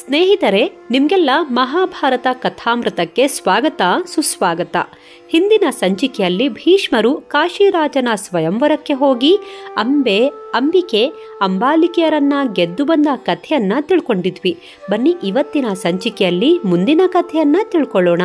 ಸ್ನೇಹಿತರೆ ನಿಮ್ಗೆಲ್ಲ ಮಹಾಭಾರತ ಕಥಾಮೃತಕ್ಕೆ ಸ್ವಾಗತ ಸುಸ್ವಾಗತ ಹಿಂದಿನ ಸಂಚಿಕೆಯಲ್ಲಿ ಭೀಷ್ಮರು ಕಾಶಿರಾಜನ ಸ್ವಯಂವರಕ್ಕೆ ಹೋಗಿ ಅಂಬೆ ಅಂಬಿಕೆ ಅಂಬಾಲಿಕೆಯರನ್ನ ಗೆದ್ದು ಬಂದ ಕಥೆಯನ್ನ ತಿಳ್ಕೊಂಡಿದ್ವಿ ಬನ್ನಿ ಇವತ್ತಿನ ಸಂಚಿಕೆಯಲ್ಲಿ ಮುಂದಿನ ಕಥೆಯನ್ನ ತಿಳ್ಕೊಳ್ಳೋಣ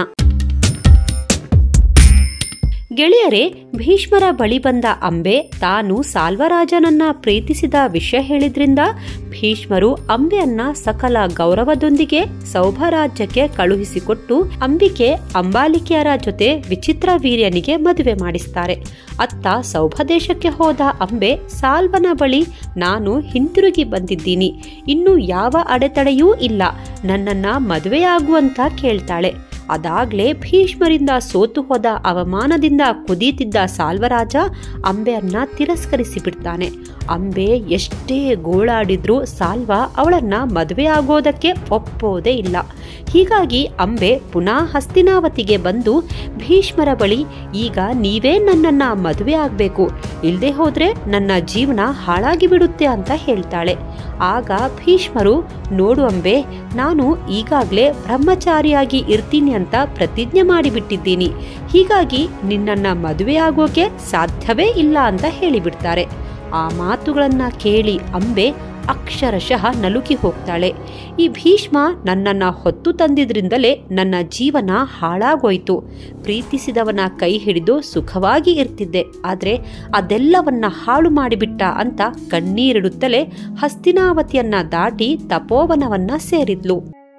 ಗೆಳೆಯರೇ ಭೀಷ್ಮರ ಬಳಿ ಬಂದ ಅಂಬೆ ತಾನು ಸಾಲ್ವರಾಜನನ್ನ ಪ್ರೀತಿಸಿದ ವಿಷಯ ಹೇಳಿದ್ರಿಂದ ಭೀಷ್ಮರು ಅಂಬೆಯನ್ನ ಸಕಲ ಗೌರವದೊಂದಿಗೆ ಸೌಭರಾಜ್ಯಕ್ಕೆ ಕಳುಹಿಸಿಕೊಟ್ಟು ಅಂಬಿಕೆ ಅಂಬಾಲಿಕೆಯರ ಜೊತೆ ವಿಚಿತ್ರ ವೀರ್ಯನಿಗೆ ಮದುವೆ ಮಾಡಿಸ್ತಾರೆ ಅತ್ತ ಸೌಭದೇಶಕ್ಕೆ ಹೋದ ಅಂಬೆ ಸಾಲ್ವನ ಬಳಿ ನಾನು ಹಿಂತಿರುಗಿ ಬಂದಿದ್ದೀನಿ ಇನ್ನು ಯಾವ ಅಡೆತಡೆಯೂ ಇಲ್ಲ ನನ್ನನ್ನ ಮದುವೆಯಾಗುವಂತ ಕೇಳ್ತಾಳೆ ಅದಾಗ್ಲೇ ಭೀಷ್ಮರಿಂದ ಸೋತು ಹೋದ ಅವಮಾನದಿಂದ ಕುದೀತಿದ್ದ ಸಾಲ್ವರಾಜ ಅಂಬೆಯನ್ನ ತಿರಸ್ಕರಿಸಿ ಬಿಡ್ತಾನೆ ಅಂಬೆ ಎಷ್ಟೇ ಗೋಳಾಡಿದ್ರೂ ಸಾಲ್ವ ಅವಳನ್ನ ಮದುವೆಯಾಗೋದಕ್ಕೆ ಒಪ್ಪೋದೇ ಇಲ್ಲ ಹೀಗಾಗಿ ಅಂಬೆ ಪುನಃ ಹಸ್ತಿನಾವತಿಗೆ ಬಂದು ಭೀಷ್ಮರ ಬಳಿ ಈಗ ನೀವೇ ನನ್ನನ್ನ ಮದುವೆ ಆಗ್ಬೇಕು ಇಲ್ದೆ ಹೋದ್ರೆ ನನ್ನ ಜೀವನ ಹಾಳಾಗಿ ಬಿಡುತ್ತೆ ಅಂತ ಹೇಳ್ತಾಳೆ ಆಗ ಭೀಷ್ಮರು ನೋಡು ಅಂಬೆ ನಾನು ಈಗಾಗಲೇ ಬ್ರಹ್ಮಚಾರಿಯಾಗಿ ಇರ್ತೀನಿ ಅಂತ ಪ್ರತಿಜ್ಞೆ ಮಾಡಿಬಿಟ್ಟಿದ್ದೀನಿ ಹೀಗಾಗಿ ನಿನ್ನನ್ನ ಮದುವೆಯಾಗೋಕೆ ಸಾಧ್ಯವೇ ಇಲ್ಲ ಅಂತ ಹೇಳಿಬಿಡ್ತಾರೆ ಆ ಮಾತುಗಳನ್ನ ಕೇಳಿ ಅಂಬೆ ಅಕ್ಷರಶಃ ನಲುಗಿ ಹೋಗ್ತಾಳೆ ಈ ಭೀಷ್ಮ ನನ್ನನ್ನ ಹೊತ್ತು ತಂದಿದ್ರಿಂದಲೇ ನನ್ನ ಜೀವನ ಹಾಳಾಗೋಯ್ತು ಪ್ರೀತಿಸಿದವನ ಕೈ ಹಿಡಿದು ಸುಖವಾಗಿ ಇರ್ತಿದ್ದೆ ಆದ್ರೆ ಅದೆಲ್ಲವನ್ನ ಹಾಳು ಮಾಡಿಬಿಟ್ಟ ಅಂತ ಕಣ್ಣೀರಿಡುತ್ತಲೇ ಹಸ್ತಿನಾವತಿಯನ್ನ ದಾಟಿ ತಪೋವನವನ್ನ ಸೇರಿದ್ಲು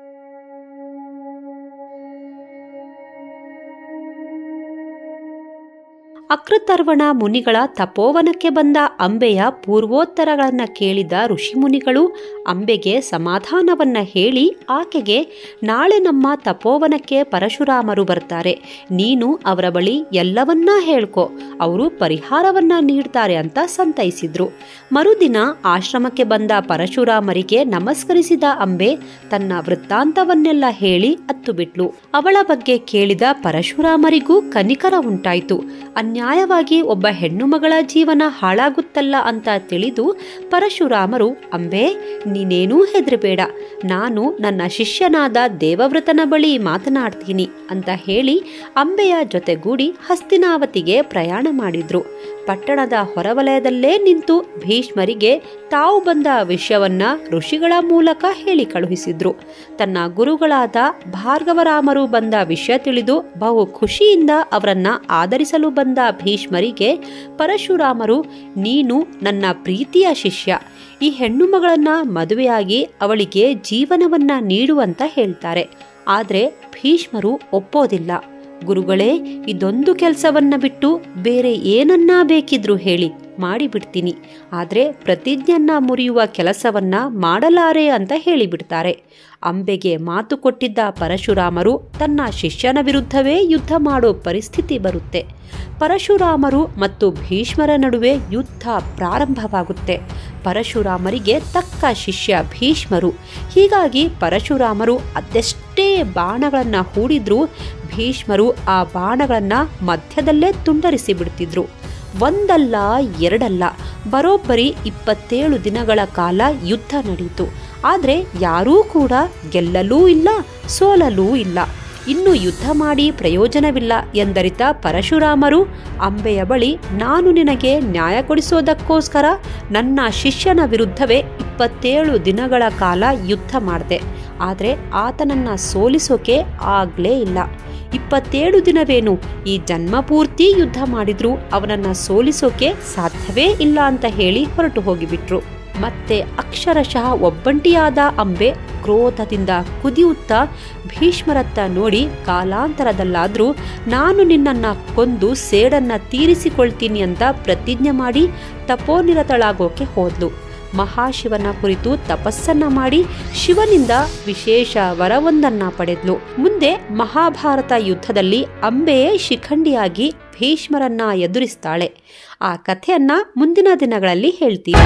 ಅಕೃತರ್ವಣ ಮುನಿಗಳ ತಪೋವನಕ್ಕೆ ಬಂದ ಅಂಬೆಯ ಪೂರ್ವೋತ್ತರಗಳನ್ನ ಕೇಳಿದ ಋಷಿಮುನಿಗಳು ಅಂಬೆಗೆ ಸಮಾಧಾನವನ್ನ ಹೇಳಿ ಆಕೆಗೆ ನಾಳೆ ನಮ್ಮ ತಪೋವನಕ್ಕೆ ಪರಶುರಾಮರು ಬರ್ತಾರೆ ನೀನು ಅವರ ಬಳಿ ಎಲ್ಲವನ್ನ ಹೇಳ್ಕೊ ಅವರು ಪರಿಹಾರವನ್ನ ನೀಡ್ತಾರೆ ಅಂತ ಸಂತೈಸಿದ್ರು ಮರುದಿನ ಆಶ್ರಮಕ್ಕೆ ಬಂದ ಪರಶುರಾಮರಿಗೆ ನಮಸ್ಕರಿಸಿದ ಅಂಬೆ ತನ್ನ ವೃತ್ತಾಂತವನ್ನೆಲ್ಲ ಹೇಳಿ ಅತ್ತು ಬಿಟ್ಲು ಅವಳ ಬಗ್ಗೆ ಕೇಳಿದ ಪರಶುರಾಮರಿಗೂ ಕನಿಕರ ಉಂಟಾಯಿತು ಅನ್ಯಾಯವಾಗಿ ಒಬ್ಬ ಹೆಣ್ಣು ಮಗಳ ಜೀವನ ಹಾಳಾಗುತ್ತಲ್ಲ ಅಂತ ತಿಳಿದು ಪರಶುರಾಮರು ಅಂಬೆ ನೀನೇನೂ ಹೆದರಬೇಡ ನಾನು ನನ್ನ ಶಿಷ್ಯನಾದ ದೇವವ್ರತನ ಬಳಿ ಮಾತನಾಡ್ತೀನಿ ಅಂತ ಹೇಳಿ ಅಂಬೆಯ ಜೊತೆಗೂಡಿ ಹಸ್ತಿನಾವತಿಗೆ ಪ್ರಯಾಣ ಮಾಡಿದ್ರು ಪಟ್ಟಣದ ಹೊರವಲಯದಲ್ಲೇ ನಿಂತು ಭೀಷ್ಮರಿಗೆ ತಾವು ಬಂದ ವಿಷಯವನ್ನ ಋಷಿಗಳ ಮೂಲಕ ಹೇಳಿ ಕಳುಹಿಸಿದ್ರು ತನ್ನ ಗುರುಗಳಾದ ಭಾರ್ಗವರಾಮರು ಬಂದ ವಿಷಯ ತಿಳಿದು ಬಹು ಖುಷಿಯಿಂದ ಅವರನ್ನ ಆದರಿಸಲು ಬಂದ ಭೀಷ್ಮರಿಗೆ ಪರಶುರಾಮರು ನೀನು ನನ್ನ ಪ್ರೀತಿಯ ಶಿಷ್ಯ ಈ ಹೆಣ್ಣು ಮಗಳನ್ನ ಮದುವೆಯಾಗಿ ಅವಳಿಗೆ ಜೀವನವನ್ನ ನೀಡುವಂತ ಹೇಳ್ತಾರೆ ಆದ್ರೆ ಭೀಷ್ಮರು ಒಪ್ಪೋದಿಲ್ಲ ಗುರುಗಳೇ ಇದೊಂದು ಕೆಲಸವನ್ನ ಬಿಟ್ಟು ಬೇರೆ ಏನನ್ನ ಬೇಕಿದ್ರು ಹೇಳಿ ಮಾಡಿಬಿಡ್ತೀನಿ ಆದರೆ ಪ್ರತಿಜ್ಞೆಯನ್ನ ಮುರಿಯುವ ಕೆಲಸವನ್ನ ಮಾಡಲಾರೆ ಅಂತ ಹೇಳಿಬಿಡ್ತಾರೆ ಅಂಬೆಗೆ ಮಾತು ಕೊಟ್ಟಿದ್ದ ಪರಶುರಾಮರು ತನ್ನ ಶಿಷ್ಯನ ವಿರುದ್ಧವೇ ಯುದ್ಧ ಮಾಡೋ ಪರಿಸ್ಥಿತಿ ಬರುತ್ತೆ ಪರಶುರಾಮರು ಮತ್ತು ಭೀಷ್ಮರ ನಡುವೆ ಯುದ್ಧ ಪ್ರಾರಂಭವಾಗುತ್ತೆ ಪರಶುರಾಮರಿಗೆ ತಕ್ಕ ಶಿಷ್ಯ ಭೀಷ್ಮರು ಹೀಗಾಗಿ ಪರಶುರಾಮರು ಅದೆಷ್ಟೇ ಬಾಣಗಳನ್ನ ಹೂಡಿದ್ರೂ ಭೀಷ್ಮರು ಆ ಬಾಣಗಳನ್ನ ಮಧ್ಯದಲ್ಲೇ ತುಂಡರಿಸಿ ಬಿಡ್ತಿದ್ರು ಒಂದಲ್ಲ ಎರಡಲ್ಲ ಬರೋಬ್ಬರಿ ಇಪ್ಪತ್ತೇಳು ದಿನಗಳ ಕಾಲ ಯುದ್ಧ ನಡೆಯಿತು ಆದರೆ ಯಾರೂ ಕೂಡ ಗೆಲ್ಲಲೂ ಇಲ್ಲ ಸೋಲಲೂ ಇಲ್ಲ ಇನ್ನು ಯುದ್ಧ ಮಾಡಿ ಪ್ರಯೋಜನವಿಲ್ಲ ಎಂದರಿತ ಪರಶುರಾಮರು ಅಂಬೆಯ ಬಳಿ ನಾನು ನಿನಗೆ ನ್ಯಾಯ ಕೊಡಿಸೋದಕ್ಕೋಸ್ಕರ ನನ್ನ ಶಿಷ್ಯನ ವಿರುದ್ಧವೇ ಇಪ್ಪತ್ತೇಳು ದಿನಗಳ ಕಾಲ ಯುದ್ಧ ಮಾಡಿದೆ ಆದರೆ ಆತನನ್ನ ಸೋಲಿಸೋಕೆ ಆಗ್ಲೇ ಇಲ್ಲ ಇಪ್ಪತ್ತೇಳು ದಿನವೇನು ಈ ಜನ್ಮ ಪೂರ್ತಿ ಯುದ್ಧ ಮಾಡಿದ್ರು ಅವನನ್ನ ಸೋಲಿಸೋಕೆ ಸಾಧ್ಯವೇ ಇಲ್ಲ ಅಂತ ಹೇಳಿ ಹೊರಟು ಹೋಗಿಬಿಟ್ರು ಮತ್ತೆ ಅಕ್ಷರಶಃ ಒಬ್ಬಂಟಿಯಾದ ಅಂಬೆ ಕ್ರೋಧದಿಂದ ಕುದಿಯುತ್ತಾ ಭೀಷ್ಮರತ್ತ ನೋಡಿ ಕಾಲಾಂತರದಲ್ಲಾದ್ರೂ ನಾನು ನಿನ್ನನ್ನ ಕೊಂದು ಸೇಡನ್ನ ತೀರಿಸಿಕೊಳ್ತೀನಿ ಅಂತ ಪ್ರತಿಜ್ಞೆ ಮಾಡಿ ತಪೋನಿರತಳಾಗೋಕೆ ಹೋದ್ಲು ಮಹಾಶಿವನ ಕುರಿತು ತಪಸ್ಸನ್ನ ಮಾಡಿ ಶಿವನಿಂದ ವಿಶೇಷ ವರವೊಂದನ್ನ ಪಡೆದ್ಲು ಮುಂದೆ ಮಹಾಭಾರತ ಯುದ್ಧದಲ್ಲಿ ಅಂಬೆಯೇ ಶಿಖಂಡಿಯಾಗಿ ಭೀಷ್ಮರನ್ನ ಎದುರಿಸ್ತಾಳೆ ಆ ಕಥೆಯನ್ನ ಮುಂದಿನ ದಿನಗಳಲ್ಲಿ ಹೇಳ್ತೀವಿ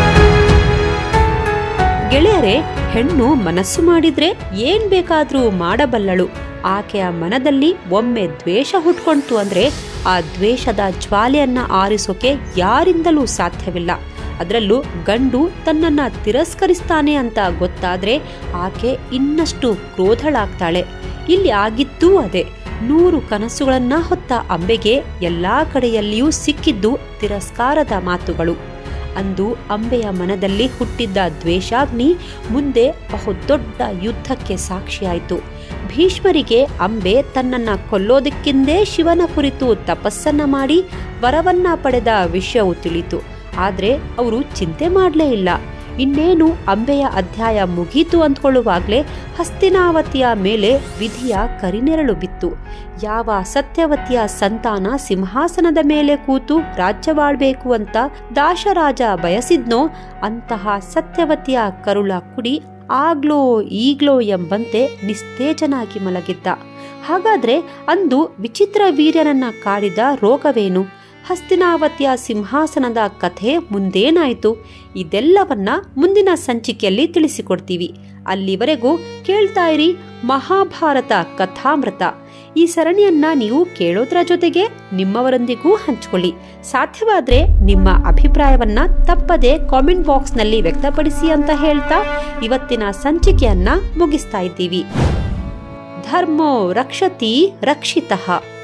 ಗೆಳೆಯರೆ ಹೆಣ್ಣು ಮನಸ್ಸು ಮಾಡಿದ್ರೆ ಏನ್ ಬೇಕಾದ್ರೂ ಮಾಡಬಲ್ಲಳು ಆಕೆಯ ಮನದಲ್ಲಿ ಒಮ್ಮೆ ದ್ವೇಷ ಹುಟ್ಕೊಂತು ಅಂದ್ರೆ ಆ ದ್ವೇಷದ ಜ್ವಾಲೆಯನ್ನ ಆರಿಸೋಕೆ ಯಾರಿಂದಲೂ ಸಾಧ್ಯವಿಲ್ಲ ಅದರಲ್ಲೂ ಗಂಡು ತನ್ನನ್ನ ತಿರಸ್ಕರಿಸ್ತಾನೆ ಅಂತ ಗೊತ್ತಾದ್ರೆ ಆಕೆ ಇನ್ನಷ್ಟು ಕ್ರೋಧಳಾಗ್ತಾಳೆ ಇಲ್ಲಿ ಆಗಿದ್ದೂ ಅದೇ ನೂರು ಕನಸುಗಳನ್ನ ಹೊತ್ತ ಅಂಬೆಗೆ ಎಲ್ಲಾ ಕಡೆಯಲ್ಲಿಯೂ ಸಿಕ್ಕಿದ್ದು ತಿರಸ್ಕಾರದ ಮಾತುಗಳು ಅಂದು ಅಂಬೆಯ ಮನದಲ್ಲಿ ಹುಟ್ಟಿದ್ದ ದ್ವೇಷಾಗ್ನಿ ಮುಂದೆ ಬಹುದೊಡ್ಡ ಯುದ್ಧಕ್ಕೆ ಸಾಕ್ಷಿಯಾಯಿತು ಭೀಷ್ಮರಿಗೆ ಅಂಬೆ ತನ್ನನ್ನ ಕೊಲ್ಲೋದಕ್ಕೆಂದೇ ಶಿವನ ಕುರಿತು ತಪಸ್ಸನ್ನ ಮಾಡಿ ವರವನ್ನ ಪಡೆದ ವಿಷಯವು ತಿಳಿತು ಆದ್ರೆ ಅವರು ಚಿಂತೆ ಮಾಡಲೇ ಇಲ್ಲ ಇನ್ನೇನು ಅಂಬೆಯ ಅಧ್ಯಾಯ ಮುಗೀತು ಅಂದ್ಕೊಳ್ಳುವಾಗಲೇ ಹಸ್ತಿನಾವತಿಯ ಮೇಲೆ ವಿಧಿಯ ಕರಿನೆರಳು ಬಿತ್ತು ಯಾವ ಸತ್ಯವತಿಯ ಸಂತಾನ ಸಿಂಹಾಸನದ ಮೇಲೆ ಕೂತು ರಾಜ್ಯವಾಳ್ಬೇಕು ಅಂತ ದಾಶರಾಜ ಬಯಸಿದ್ನೋ ಅಂತಹ ಸತ್ಯವತಿಯ ಕರುಳ ಕುಡಿ ಆಗ್ಲೋ ಈಗ್ಲೋ ಎಂಬಂತೆ ನಿಸ್ತೇಜನಾಗಿ ಮಲಗಿದ್ದ ಹಾಗಾದ್ರೆ ಅಂದು ವಿಚಿತ್ರ ವೀರ್ಯನನ್ನ ಕಾಡಿದ ರೋಗವೇನು ಹಸ್ತಿನಾವತಿಯ ಸಿಂಹಾಸನದ ಕಥೆ ಮುಂದೇನಾಯಿತು ಇದೆಲ್ಲವನ್ನ ಮುಂದಿನ ಸಂಚಿಕೆಯಲ್ಲಿ ತಿಳಿಸಿಕೊಡ್ತೀವಿ ಅಲ್ಲಿವರೆಗೂ ಕೇಳ್ತಾ ಇರಿ ಮಹಾಭಾರತ ಕಥಾಮೃತ ಈ ಸರಣಿಯನ್ನ ನೀವು ಕೇಳೋದ್ರ ಜೊತೆಗೆ ನಿಮ್ಮವರೊಂದಿಗೂ ಹಂಚಿಕೊಳ್ಳಿ ಸಾಧ್ಯವಾದ್ರೆ ನಿಮ್ಮ ಅಭಿಪ್ರಾಯವನ್ನ ತಪ್ಪದೆ ಕಾಮೆಂಟ್ ಬಾಕ್ಸ್ನಲ್ಲಿ ವ್ಯಕ್ತಪಡಿಸಿ ಅಂತ ಹೇಳ್ತಾ ಇವತ್ತಿನ ಸಂಚಿಕೆಯನ್ನ ಮುಗಿಸ್ತಾ ಇದ್ದೀವಿ ಧರ್ಮೋ ರಕ್ಷತಿ ರಕ್ಷಿತಃ